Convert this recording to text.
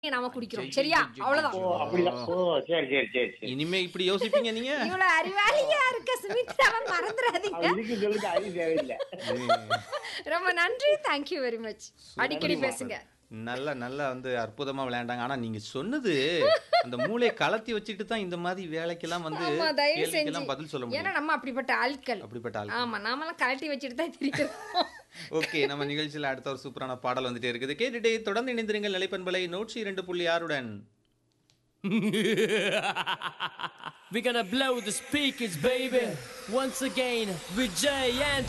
நாம குடிக்கிறோம் சரியா அவ்வளவுதான் ஓ அப்படிதான் ஓ சரி சரி சரி சரி இனிமே இப்படி யோசிப்பீங்க நீங்க இவ்வளவு அறிவாளியா இருக்க சுமித்ராவை மறந்துடாதீங்க இதுக்கு சொல்லுங்க அறிவு தேவையில்லை ரொம்ப நன்றி தேங்க்யூ வெரி மச் அடிக்கடி பேசுங்க நல்லா நல்லா வந்து அற்புதமா விளையாண்டாங்க ஆனா நீங்க சொன்னது அந்த மூளையை கலத்தி வச்சுட்டு தான் இந்த மாதிரி வேலைக்கெல்லாம் வந்து ஆமா தயவு செஞ்சு கேள்விக்கெல்லாம் பதில் சொல்ல ஏன்னா முடியும் நம்ம அப்படிப்பட்ட ஆட்கள் அப்படிப்பட்ட ஆள் ஆமா நாமெல்லாம் கழட்டி வச்சுட்டு தான் தெரியும் ஓகே நம்ம நிகழ்ச்சியில் அடுத்த ஒரு சூப்பரான பாடல் வந்துட்டே இருக்குது கேட்டுட்டே தொடர்ந்து இணைந்திருங்கள் நிலைப்பண்பலை நூற்றி இரண்டு புள்ளி ஆறுடன் We're gonna blow the speakers, baby. Once again, with Jay and